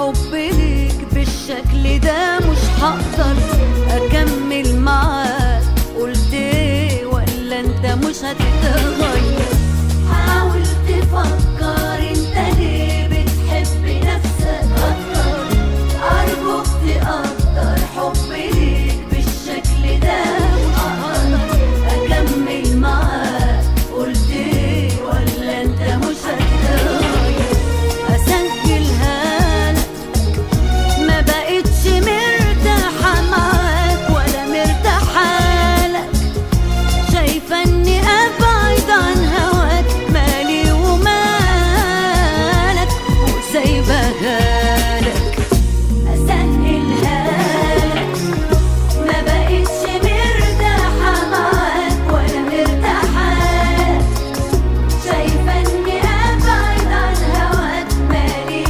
حب ليك بالشكل ده مش هقدر اكمل معاك قلت ايه ولا انت مش هتتغير حاول تفكر انت ليه بتحب نفسك اكتر ارجوك تقدر حب ليك بالشكل ده مش هقدر اكمل معاك قلت ايه ولا انت مش هتتغير اسجلها لك ما بقتش مرتاحة معاك ولا مرتاحة لك شايفة اني ابعد عن هواك مالي ومالك وسايبها لك اسهلها لك ما بقتش مرتاحة معاك ولا مرتاحة لك شايفة اني ابعد عن هواك مالي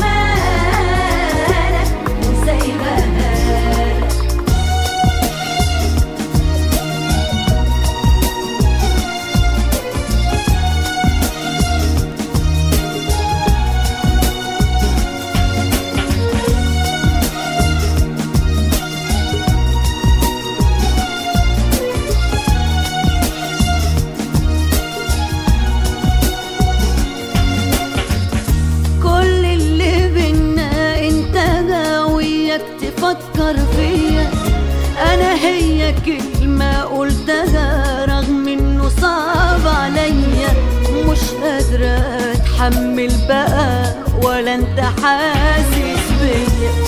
ومالك وسايبها لك كل اللي بينا انت غاويك تفكر فيا انا هي كلمة قلتها رغم انه صعب عليا مش قادرة اتحمل بقى ولا انت حاسس بيا